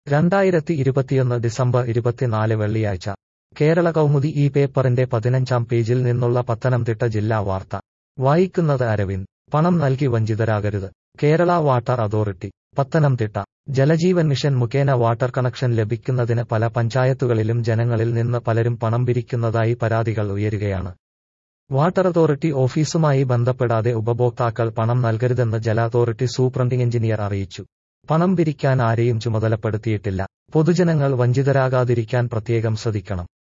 രണ്ടായിരത്തി ഇരുപത്തിയൊന്ന് ഡിസംബർ ഇരുപത്തിനാല് വെള്ളിയാഴ്ച കേരള കൗമുദി ഈ പേപ്പറിന്റെ പതിനഞ്ചാം പേജിൽ നിന്നുള്ള പത്തനംതിട്ട ജില്ലാ വാർത്ത വായിക്കുന്നത് അരവിന്ദ് പണം നൽകി വഞ്ചിതരാകരുത് Kerala water authority Pathanamthitta Jaljeevan mission മുഖേന വാട്ടർ കണക്ഷൻ ലഭിക്കുന്നതിന് പല പഞ്ചായത്തുകളിലും ജനങ്ങളിൽ നിന്ന് പലരും പണം പിരിക്കുന്നതായി പരാതികൾ ഉയരുകയാണ് വാട്ടർ അതോറിറ്റി ഓഫീസുമായി ബന്ധപ്പെടാതെ ഉപഭോക്താക്കൾ പണം നൽകരുതെന്ന് ജല അതോറിറ്റി സൂപ്രണ്ടിംഗ് എഞ്ചിനീയർ അറിയിച്ചു പണം പിരിക്കാൻ ആരെയും ചുമതലപ്പെടുത്തിയിട്ടില്ല പൊതുജനങ്ങൾ വഞ്ചിതരാകാതിരിക്കാൻ പ്രത്യേകം ശ്രദ്ധിക്കണം